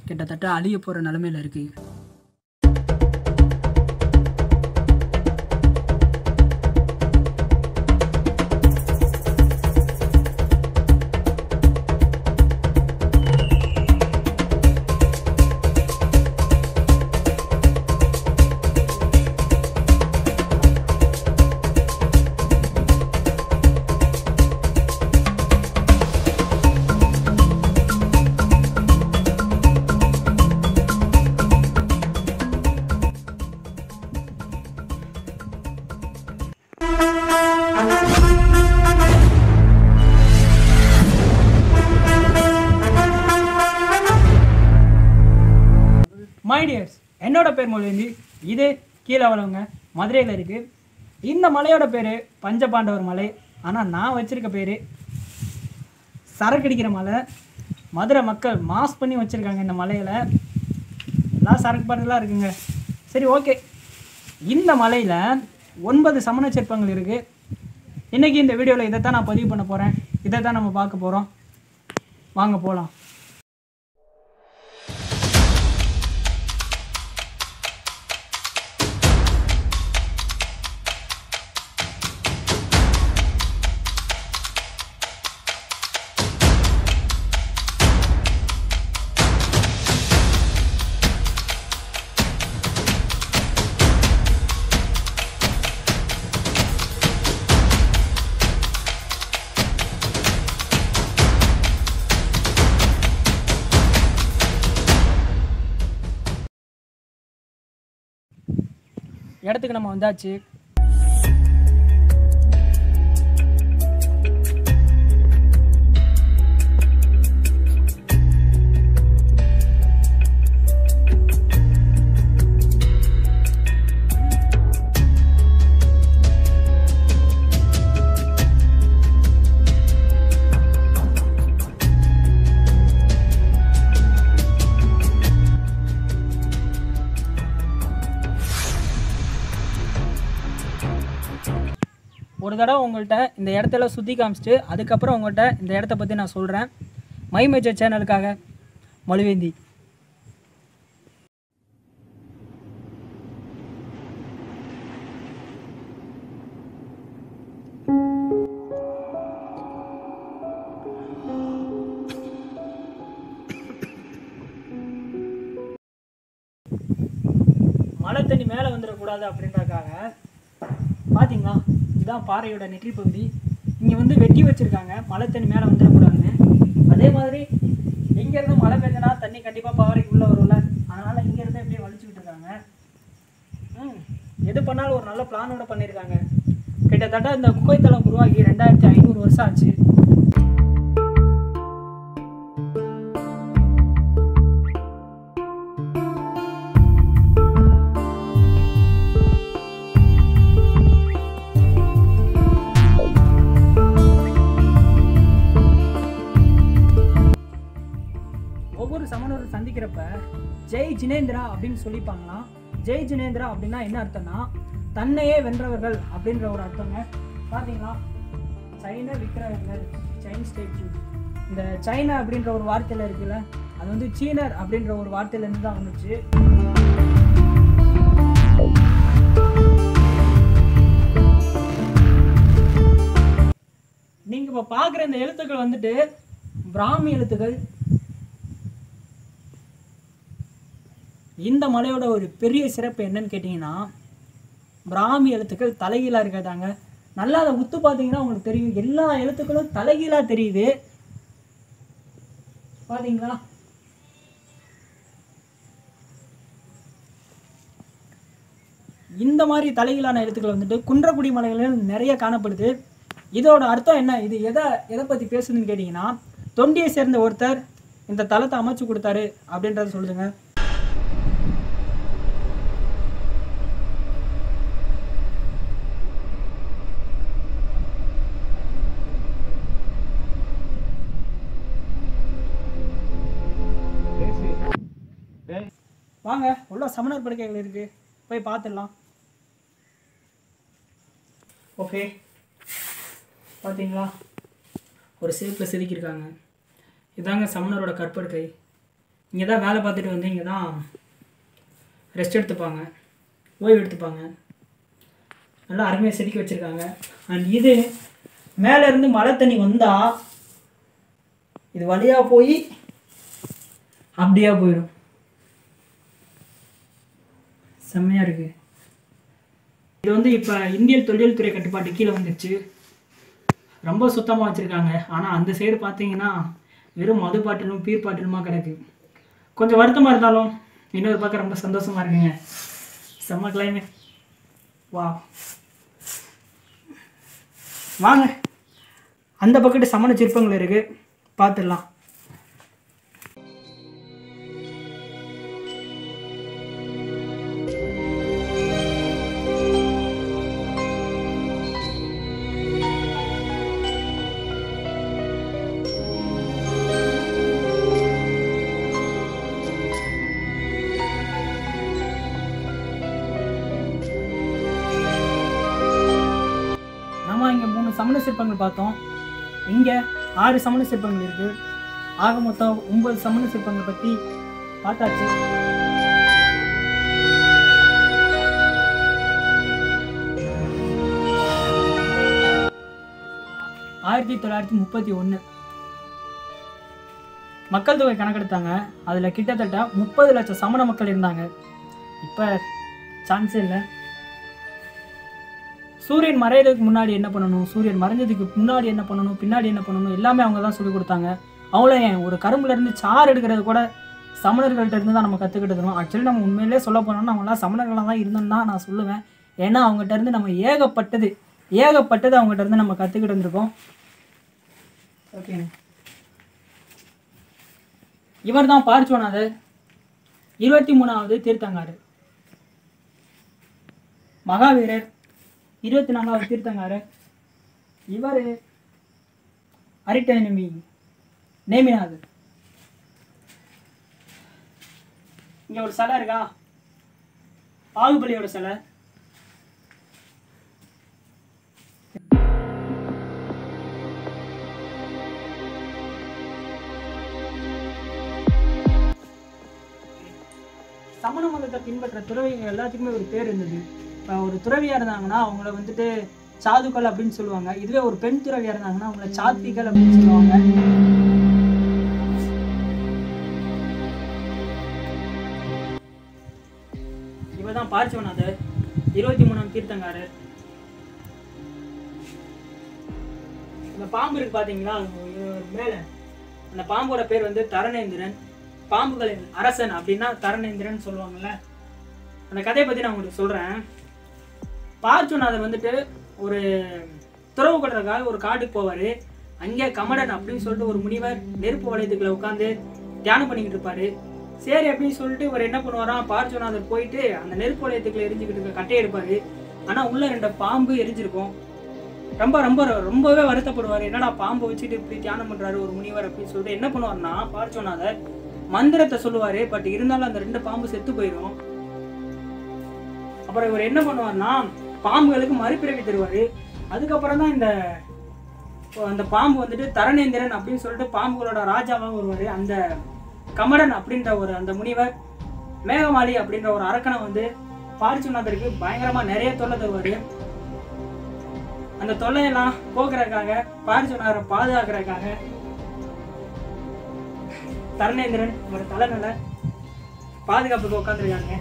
கிட்டத்தட்ட அழிய போகிற நிலமையில இருக்குது மை டியர்ஸ் என்னோட பேர் மொழிந்தி இது கீழே வளவங்க மதுரையில் இருக்குது இந்த மலையோட பேர் பஞ்சபாண்டவர் மலை ஆனால் நான் வச்சிருக்க பேர் சரக்கு அடிக்கிற மலை மதுரை மக்கள் மாஸ் பண்ணி வச்சுருக்காங்க இந்த மலையில் எல்லாம் சரக்கு பாட்டுலாம் இருக்குங்க சரி ஓகே இந்த மலையில் ஒன்பது சமண சிற்பங்கள் இருக்குது இன்றைக்கி இந்த வீடியோவில் இதை தான் நான் பதிவு பண்ண போகிறேன் இதை தான் நம்ம பார்க்க போகிறோம் வாங்க போகலாம் இடத்துக்கு நம்ம வந்தாச்சு ஒரு தடவை உங்கள்கிட்ட இந்த இடத்துல சுற்றி காமிச்சிட்டு அதுக்கப்புறம் உங்கள்கிட்ட இந்த இடத்த பற்றி நான் சொல்கிறேன் மை மேஜர் சேனலுக்காக மொழிவேந்தி மழை தண்ணி மேலே வந்துடக்கூடாது அப்படின்றக்காக பார்த்தீங்களா இதுதான் பாறையோட நெற்றி பகுதி இங்கே வந்து வெட்டி வச்சுருக்காங்க மழை தண்ணி மேலே வந்துடக்கூடாதுன்னு அதே மாதிரி இங்கேருந்து மழை பெஞ்சனா தண்ணி கண்டிப்பாக பாறைக்கு உள்ளே வரும்ல அதனால் இங்கேருந்து அப்படியே வலிச்சுக்கிட்டு இருக்காங்க ம் எது பண்ணாலும் ஒரு நல்ல பிளானோட பண்ணியிருக்காங்க கிட்டத்தட்ட இந்த குகைத்தளம் உருவாகி ரெண்டாயிரத்தி ஐநூறு வருஷம் ஆச்சு ஒவ்வொரு சமணரும் சந்திக்கிறப்ப ஜெய் ஜினேந்திரா அப்படின்னு சொல்லிப்பாங்களாம் ஜெய் ஜினேந்திரா அப்படின்னா என்ன அர்த்தம்னா தன்னையே வென்றவர்கள் அப்படின்ற ஒரு அர்த்தங்க பார்த்தீங்களா சைன விக்கிரகங்கள் சைன் ஸ்டேச்சு இந்த சைனா அப்படின்ற ஒரு வார்த்தையில் இருக்குல்ல அது வந்து சீனர் அப்படின்ற ஒரு வார்த்தையிலேருந்து தான் வந்துச்சு நீங்க இப்ப பாக்குற இந்த எழுத்துக்கள் வந்துட்டு பிராமி எழுத்துக்கள் இந்த மலையோட ஒரு பெரிய சிறப்பு என்னன்னு கேட்டிங்கன்னா பிராமி எழுத்துக்கள் தலைகீழாக இருக்கிறதாங்க நல்லா அதை உத்து பார்த்தீங்கன்னா உங்களுக்கு தெரியும் எல்லா எழுத்துக்களும் தலைகீழாக தெரியுது பாத்தீங்களா இந்த மாதிரி தலைகீழான எழுத்துக்கள் வந்துட்டு குன்றக்குடி மலைகளில் நிறைய காணப்படுது இதோட அர்த்தம் என்ன இது எதை எதை பற்றி பேசுதுன்னு கேட்டிங்கன்னா தொண்டியை சேர்ந்த ஒருத்தர் இந்த தலத்தை அமைச்சு கொடுத்தாரு அப்படின்றத சொல்லுதுங்க வாங்க உள்ள சமணர் படுக்கைகள் இருக்கு போய் பார்த்துடலாம் ஓகே பார்த்தீங்களா ஒரு சேப்பில் செதுக்கியிருக்காங்க இதாங்க சமணரோட கற்படுக்கை இங்கே தான் வேலை பார்த்துட்டு வந்து இங்கே தான் ரெஸ்ட் எடுத்துப்பாங்க ஓய்வு எடுத்துப்பாங்க நல்லா அருமையாக செதுக்கி வச்சுருக்காங்க அண்ட் இது மேலே இருந்து மழை தண்ணி வந்தால் இது வழியாக போய் அப்படியே போயிடும் செம்மையாக இருக்குது இது வந்து இப்போ இந்திய தொழில் துறை கட்டுப்பாட்டு கீழே வந்துருச்சு ரொம்ப சுத்தமாக வச்சுருக்காங்க ஆனால் அந்த சைடு பார்த்தீங்கன்னா வெறும் மது பாட்டிலும் பீர் பாட்டிலுமா கிடக்கு கொஞ்சம் வருத்தமாக இருந்தாலும் இன்னொரு பக்கம் ரொம்ப சந்தோஷமாக இருக்குங்க செம்ம கிளைமேட் வா வாங்க அந்த பக்கத்து சமண சிற்பங்கள் இருக்குது பார்த்துடலாம் நம்ம இங்கே மூணு சமண சிற்பங்கள் பார்த்தோம் இங்கே ஆறு சமண சிற்பங்கள் இருக்கு ஆக மொத்தம் ஒன்பது சமண சிற்பங்களை பற்றி பார்த்தாச்சு ஆயிரத்தி தொள்ளாயிரத்தி முப்பத்தி ஒன்று மக்கள் தொகை கணக்கெடுத்தாங்க அதில் கிட்டத்தட்ட முப்பது லட்சம் சமண மக்கள் இருந்தாங்க இப்போ சான்ஸே இல்லை சூரியன் மறையிறதுக்கு முன்னாடி என்ன பண்ணணும் சூரியன் மறைஞ்சதுக்கு முன்னாடி என்ன பண்ணணும் பின்னாடி என்ன பண்ணணும் எல்லாமே அவங்க தான் சொல்லி கொடுத்தாங்க அவங்கள ஏன் ஒரு கரும்புல இருந்து சாறு எடுக்கிறது கூட சமணர்கள்ட்ட இருந்து தான் நம்ம கற்றுக்கிட்டு ஆக்சுவலி நம்ம உண்மையிலே சொல்ல போனோம்னா அவங்களாம் சமணர்களாக தான் இருந்தோம்னு தான் நான் சொல்லுவேன் ஏன்னா அவங்ககிட்ட இருந்து நம்ம ஏகப்பட்டது ஏகப்பட்டது அவங்ககிட்ட இருந்து நம்ம கற்றுக்கிட்டு இருந்திருக்கோம் ஓகே இவர் தான் பார்ச்சோனாதர் இருபத்தி மூணாவது தீர்த்தங்காரர் மகாவீரர் இருபத்தி நாலாவது தீர்த்தங்காரர் இவர் அரிட்ட நம்பி நேமிநாதர் இங்க ஒரு சிலை இருக்கா பாகுபலியோட சிலை சமண மதத்தை பின்பற்ற துறவிகள் எல்லாத்துக்குமே ஒரு பேர் இருந்தது இப்போ ஒரு துறவியா இருந்தாங்கன்னா அவங்கள வந்துட்டு சாதுக்கள் அப்படின்னு சொல்லுவாங்க இதுவே ஒரு பெண் துறவியா இருந்தாங்கன்னா அவங்கள சாத்விகள் அப்படின்னு சொல்லுவாங்க இவதான் பார்ச்சவநாதர் இருபத்தி மூணாம் தீர்த்தங்காரர் இந்த பாம்பு இருக்கு பாத்தீங்களா அது மேல அந்த பாம்போட பேர் வந்து தரணேந்திரன் பாம்புகளின் அரசன் அப்படின்னா தரணேந்திரன் சொல்லுவாங்கல்ல அந்த கதையை பத்தி நான் உங்களுக்கு சொல்றேன் பார்ச்சுநாதர் வந்துட்டு ஒரு துறவு கொள்றதுக்காக ஒரு காட்டுக்கு போவாரு அங்கே கமடன் அப்படின்னு சொல்லிட்டு ஒரு முனிவர் நெருப்பு வளையத்துக்குள்ள உட்காந்து தியானம் பண்ணிக்கிட்டு இருப்பாரு சரி அப்படின்னு சொல்லிட்டு இவர் என்ன பண்ணுவாராம் பார்ச்சுநாதர் போயிட்டு அந்த நெருப்பு வளையத்துக்குள்ள எரிஞ்சுக்கிட்டு இருக்க கட்டையை எடுப்பாரு ஆனா உள்ள ரெண்டு பாம்பு எரிஞ்சிருக்கும் ரொம்ப ரொம்ப ரொம்பவே வருத்தப்படுவார் என்னடா பாம்பை வச்சுட்டு இப்படி தியானம் பண்றாரு ஒரு முனிவர் அப்படின்னு சொல்லிட்டு என்ன பண்ணுவார்னா பார்ச்சோனாதர் மந்திரத்தை சொல்லுவாரு பட் இருந்தாலும் அந்த ரெண்டு பாம்பு செத்து போயிடும் அப்புறம் இவர் என்ன பண்ணுவார்னா பாம்புகளுக்கு மறுபிறவி தருவாரு அதுக்கப்புறம் தான் இந்த அந்த பாம்பு வந்துட்டு தரணேந்திரன் அப்படின்னு சொல்லிட்டு பாம்புகளோட ராஜாவாக வருவாரு அந்த கமடன் அப்படின்ற ஒரு அந்த முனிவர் மேகமாலி அப்படின்ற ஒரு அரக்கனை வந்து பார்ச்சுநாதருக்கு பயங்கரமா நிறைய தொல்லை தருவாரு அந்த தொல்லையெல்லாம் போக்குறதுக்காக பார்ச்சுநாதரை பாதுகாக்கிறதுக்காக தரணேந்திரன் ஒரு தலைநில பாதுகாப்புக்கு உட்காந்துருக்காங்க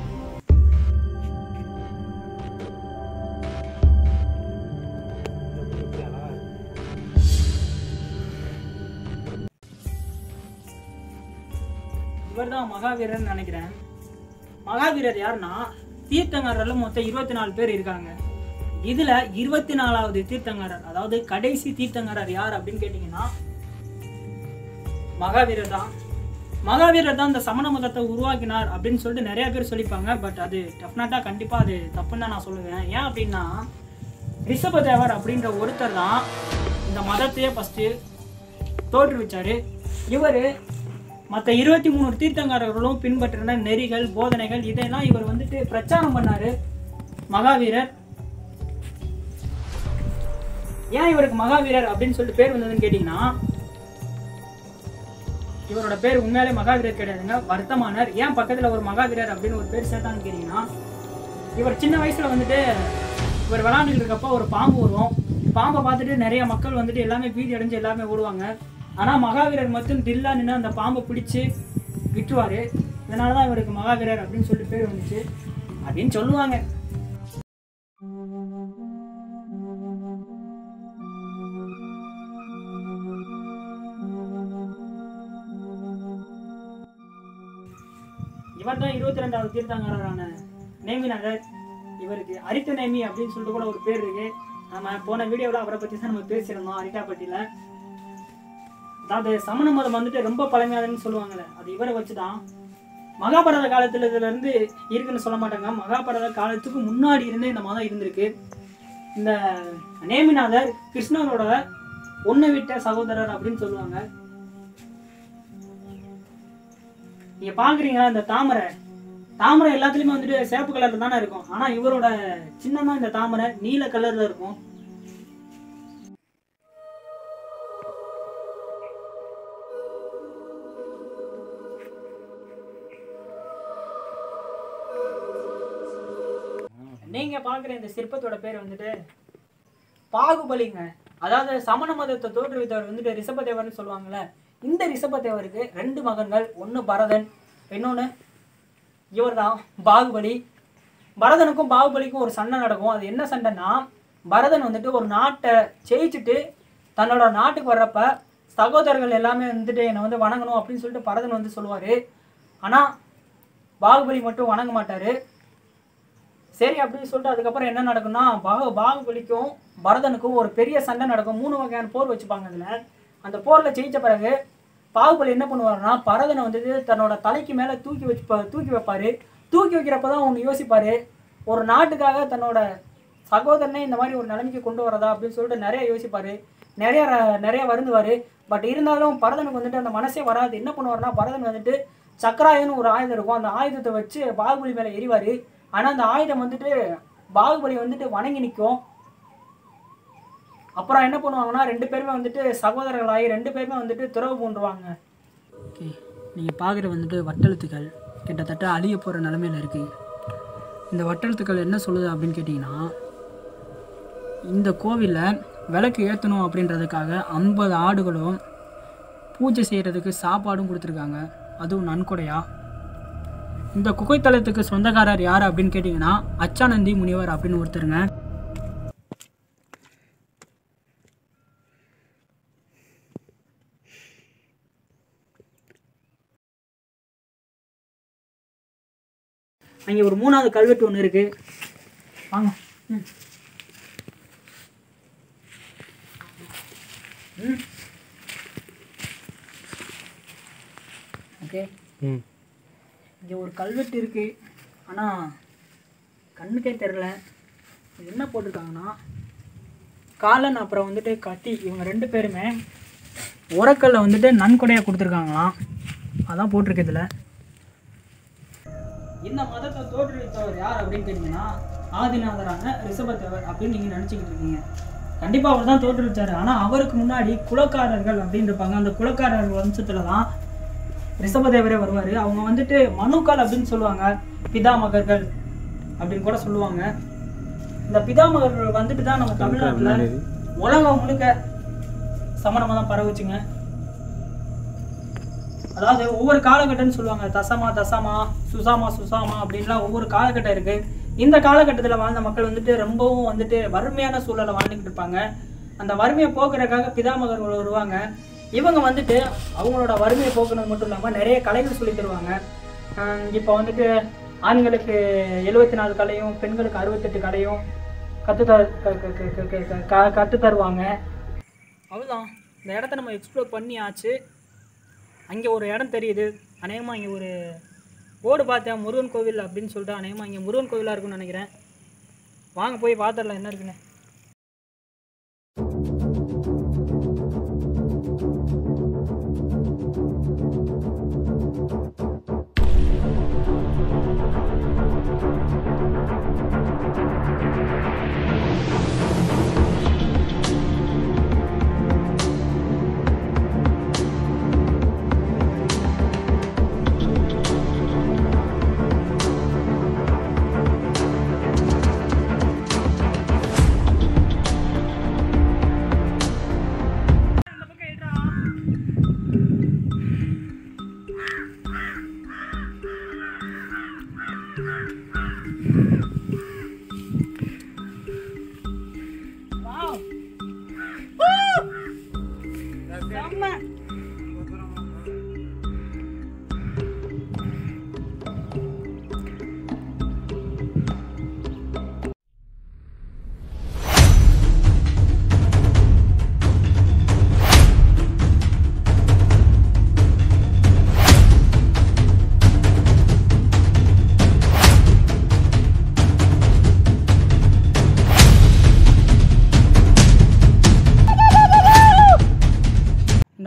இவர் தான் மகாவீரர்னு நினைக்கிறேன் மகாவீரர் யாருன்னா தீர்த்தங்காரர்ல மொத்தம் இருபத்தி நாலு பேர் இருக்காங்க இதுல இருபத்தி நாலாவது தீர்த்தங்காரர் அதாவது கடைசி தீர்த்தங்காரர் யார் அப்படின்னு கேட்டீங்கன்னா மகாவீரர் தான் மகாவீரர் தான் இந்த சமண மதத்தை உருவாக்கினார் அப்படின்னு சொல்லிட்டு நிறைய பேர் சொல்லிப்பாங்க பட் அது டெஃபினட்டா கண்டிப்பா அது தப்புன்னு தான் நான் சொல்லுவேன் ஏன் அப்படின்னா ரிஷபதேவர் அப்படின்ற ஒருத்தர் தான் இந்த மதத்தையே ஃபஸ்ட்டு தோற்றுவிச்சாரு இவர் மற்ற இருபத்தி மூணு தீர்த்தங்காரர்களும் பின்பற்றின நெறிகள் போதனைகள் இதெல்லாம் இவர் வந்துட்டு பிரச்சாரம் பண்ணாரு மகாவீரர் ஏன் இவருக்கு மகாவீரர் அப்படின்னு சொல்லிட்டு பேர் வந்ததுன்னு கேட்டிங்கன்னா இவரோட பேர் உண்மையாலே மகாவீரர் கிடையாதுங்க வர்த்தமானர் ஏன் பக்கத்துல ஒரு மகாவீரர் அப்படின்னு ஒரு பேர் சேர்த்தான்னு கேட்டீங்கன்னா இவர் சின்ன வயசுல வந்துட்டு இவர் விளாண்டுட்டு இருக்கப்போ ஒரு பாம்பு வரும் பாம்பை பார்த்துட்டு நிறைய மக்கள் வந்துட்டு எல்லாமே பீதி அடைஞ்சு எல்லாமே ஓடுவாங்க ஆனா மகாவீரர் மட்டும் தில்லா நின்று அந்த பாம்பை பிடிச்சு விட்டுருவாரு இதனால தான் இவருக்கு மகாவீரர் அப்படின்னு சொல்லிட்டு பேர் வந்துச்சு அப்படின்னு சொல்லுவாங்க இவர் தான் இருபத்தி ரெண்டாவது தீர்த்தங்கரான நேமிநகர் இவருக்கு அரித்த நேமி அப்படின்னு சொல்லிட்டு கூட ஒரு பேர் இருக்கு நம்ம போன வீடியோவில் அவரை பற்றி தான் நம்ம பேசியிருந்தோம் அரிட்டாப்பட்டியில் அதாவது சமண மதம் வந்துட்டு ரொம்ப பழமையானதுன்னு சொல்லுவாங்கல்ல அது இவரை வச்சு தான் மகாபாரத காலத்துல இதுல இருந்து இருக்குன்னு சொல்ல மாட்டாங்க மகாபாரத காலத்துக்கு முன்னாடி இருந்தே இந்த மதம் இருந்திருக்கு இந்த நேமிநாதர் கிருஷ்ணரோட ஒண்ணு விட்ட சகோதரர் அப்படின்னு சொல்லுவாங்க நீங்க பாக்குறீங்களா இந்த தாமரை தாமரை எல்லாத்துலயுமே வந்துட்டு சிவப்பு கலர்ல தானே இருக்கும் ஆனா இவரோட சின்னமா இந்த தாமரை நீல கலர்ல இருக்கும் நீங்க பாக்குற இந்த சிற்பத்தோட பேர் வந்துட்டு பாகுபலிங்க அதாவது சமண மதத்தை தோற்றுவித்தவர் வந்துட்டு ரிஷபதேவர்னு சொல்லுவாங்கல்ல இந்த ரிஷபதேவருக்கு ரெண்டு மகன்கள் ஒன்னு பரதன் இன்னொன்னு இவர்தான் பாகுபலி பரதனுக்கும் பாகுபலிக்கும் ஒரு சண்டை நடக்கும் அது என்ன சண்டைன்னா பரதன் வந்துட்டு ஒரு நாட்டை ஜெயிச்சுட்டு தன்னோட நாட்டுக்கு வர்றப்ப சகோதரர்கள் எல்லாமே வந்துட்டு என்னை வந்து வணங்கணும் அப்படின்னு சொல்லிட்டு பரதன் வந்து சொல்லுவாரு ஆனா பாகுபலி மட்டும் வணங்க மாட்டாரு சரி அப்படின்னு சொல்லிட்டு அதுக்கப்புறம் என்ன நடக்கும்னா பாகு பாகுபலிக்கும் பரதனுக்கும் ஒரு பெரிய சண்டை நடக்கும் மூணு வகையான போர் வச்சுப்பாங்க அதுல அந்த போர்ல ஜெயிச்ச பிறகு பாகுபலி என்ன பண்ணுவாருன்னா பரதனை வந்துட்டு தன்னோட தலைக்கு மேல தூக்கி வச்சு தூக்கி வைப்பாரு தூக்கி வைக்கிறப்ப தான் ஒன்று யோசிப்பாரு ஒரு நாட்டுக்காக தன்னோட சகோதரனை இந்த மாதிரி ஒரு நிலைமைக்கு கொண்டு வரதா அப்படின்னு சொல்லிட்டு நிறைய யோசிப்பாரு நிறைய ர- நிறைய வருந்துவாரு பட் இருந்தாலும் பரதனுக்கு வந்துட்டு அந்த மனசே வராது என்ன பண்ணுவாருன்னா பரதன் வந்துட்டு சக்கராயன்னு ஒரு ஆயுதம் இருக்கும் அந்த ஆயுதத்தை வச்சு பாகுபலி மேல எறிவாரு ஆனா அந்த ஆயுதம் வந்துட்டு பாகுபலி வந்துட்டு வணங்கி நிற்கும் அப்புறம் என்ன பண்ணுவாங்கன்னா ரெண்டு பேருமே வந்துட்டு சகோதரர்களாகி ரெண்டு பேருமே வந்துட்டு துறவு பூண்டுருவாங்க ஓகே நீங்கள் பார்க்குற வந்துட்டு வட்டெழுத்துக்கள் கிட்டத்தட்ட அழிய போகிற நிலமையில இருக்குது இந்த வட்டெழுத்துக்கள் என்ன சொல்லுது அப்படின்னு கேட்டிங்கன்னா இந்த கோவிலில் விளக்கு ஏற்றணும் அப்படின்றதுக்காக ஐம்பது ஆடுகளும் பூஜை செய்கிறதுக்கு சாப்பாடும் கொடுத்துருக்காங்க அதுவும் நன்கொடையா இந்த குகைத்தலத்துக்கு சொந்தக்காரர் யார் அப்படின்னு கேட்டிங்கன்னா அச்சானந்தி முனிவர் அப்படின்னு ஒருத்தருங்க அங்கே ஒரு மூணாவது கல்வெட்டு ஒன்று இருக்கு வாங்க ம். ம். ஓகே ம் இங்கே ஒரு கல்வெட்டு இருக்கு ஆனால் கண்ணுக்கே தெரில இது என்ன போட்டிருக்காங்கன்னா காலன் அப்புறம் வந்துட்டு கத்தி இவங்க ரெண்டு பேருமே உரக்கல்ல வந்துட்டு நன்கொடையாக கொடுத்துருக்காங்களாம் அதான் போட்டிருக்கு இதில் இந்த மதத்தை தோற்றுவித்தவர் யார் அப்படின்னு கேட்டிங்கன்னா ஆதிநாதரான ரிஷபத்தேவர் அப்படின்னு நீங்கள் நினச்சிக்கிட்டு இருக்கீங்க கண்டிப்பாக அவர் தான் தோற்றுவிச்சார் ஆனால் அவருக்கு முன்னாடி குலக்காரர்கள் அப்படின்னு இருப்பாங்க அந்த குலக்காரர்கள் வம்சத்தில் தான் ரிஷபதேவரே வருவார் அவங்க வந்துட்டு மனுக்கள் அப்படின்னு சொல்லுவாங்க பிதாமகர்கள் அப்படின்னு கூட சொல்லுவாங்க இந்த பிதாமகர்கள் வந்துட்டு தான் நம்ம தமிழ்நாட்டில் உலகம் முழுக்க சமண மதம் பரவுச்சுங்க அதாவது ஒவ்வொரு காலகட்டம்னு சொல்லுவாங்க தசமா தசமா சுசாமா சுசாமா அப்படின்லாம் ஒவ்வொரு காலகட்டம் இருக்கு இந்த காலகட்டத்தில் வாழ்ந்த மக்கள் வந்துட்டு ரொம்பவும் வந்துட்டு வறுமையான சூழலை வாழ்ந்துக்கிட்டு இருப்பாங்க அந்த வறுமையை போக்குறதுக்காக பிதாமகர்கள் வருவாங்க இவங்க வந்துட்டு அவங்களோட வறுமையை போக்குறது மட்டும் இல்லாமல் நிறைய கலைகள் சொல்லி தருவாங்க இப்போ வந்துட்டு ஆண்களுக்கு எழுபத்தி நாலு கலையும் பெண்களுக்கு அறுபத்தெட்டு கலையும் கற்று த க- க- க- க- க- க- கற்று தருவாங்க அவ்வளோதான் இந்த இடத்த நம்ம எக்ஸ்ப்ளோர் பண்ணி ஆச்சு அங்கே ஒரு இடம் தெரியுது அநேகமாக இங்கே ஒரு போர்டு பார்த்தேன் முருகன் கோவில் அப்படின்னு சொல்லிட்டு அநேகமாக இங்கே முருகன் கோவிலாக இருக்கும்னு நினைக்கிறேன் வாங்க போய் பார்த்துடலாம் என்ன இருக்குன்னு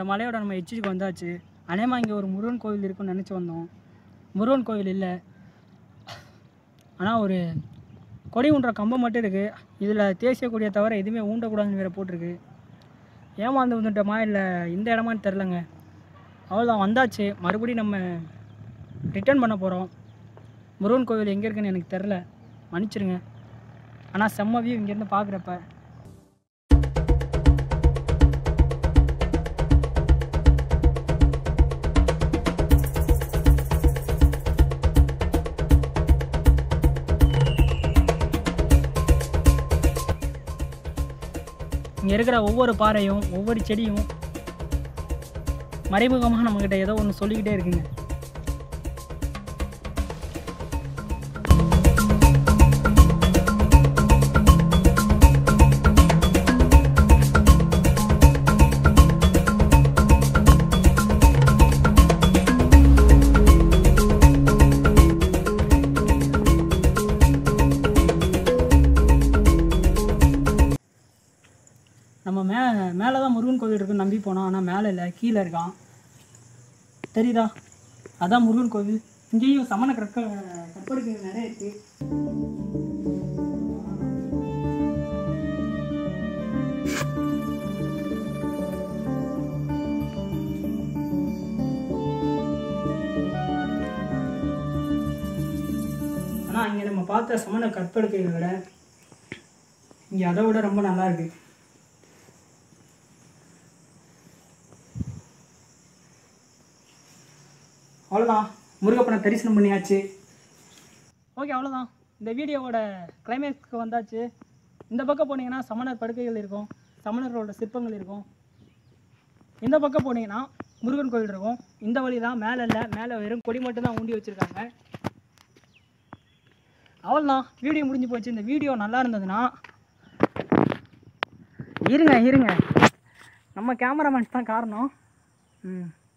மலையோட நம்ம எச்சிக்கு வந்தாச்சு அநேகமாக இங்கே ஒரு முருகன் கோவில் இருக்குன்னு நினச்சி வந்தோம் முருகன் கோவில் இல்லை ஆனால் ஒரு கொடி ஊன்ற கம்பம் மட்டும் இருக்குது இதில் தேசிய கொடியை தவிர எதுவுமே ஊண்டக்கூடாதுன்னு வேறு போட்டிருக்கு ஏமாந்து வந்துட்டோமா இல்லை இந்த இடமான்னு தெரிலங்க அவ்வளோதான் வந்தாச்சு மறுபடியும் நம்ம ரிட்டர்ன் பண்ண போகிறோம் முருகன் கோவில் எங்கே இருக்குன்னு எனக்கு தெரில மன்னிச்சிருங்க ஆனால் செம்ம வியூ இங்கேருந்து பார்க்குறப்ப இங்கே இருக்கிற ஒவ்வொரு பாறையும் ஒவ்வொரு செடியும் மறைமுகமாக நம்மக்கிட்ட ஏதோ ஒன்று சொல்லிக்கிட்டே இருக்குங்க நம்ம மே மேலே தான் முருகன் கோவில் இருக்குன்னு நம்பி போனோம் ஆனால் மேலே இல்லை கீழே இருக்கான் தெரியுதா அதான் முருகன் கோவில் இங்கேயும் சமண கற்க கற்படுக்கைகள் நிறைய இருக்கு ஆனால் இங்கே நம்ம பார்த்த சமண கற்படுக்கைகளை விட இங்கே அதை விட ரொம்ப நல்லா இருக்கு அவ்வளோதான் முருகப்பனை தரிசனம் பண்ணியாச்சு ஓகே அவ்வளோதான் இந்த வீடியோவோட கிளைமேக்ஸ்க்கு வந்தாச்சு இந்த பக்கம் போனீங்கன்னா சமணர் படுக்கைகள் இருக்கும் சமணர்களோட சிற்பங்கள் இருக்கும் இந்த பக்கம் போனீங்கன்னா முருகன் கோவில் இருக்கும் இந்த வழி தான் மேலே இல்லை மேலே வெறும் கொடி மட்டும் தான் ஊண்டி வச்சுருக்காங்க அவ்வளோதான் வீடியோ முடிஞ்சு போச்சு இந்த வீடியோ நல்லா இருந்ததுன்னா இருங்க இருங்க நம்ம கேமராமேன்ஸ் தான் காரணம் ம்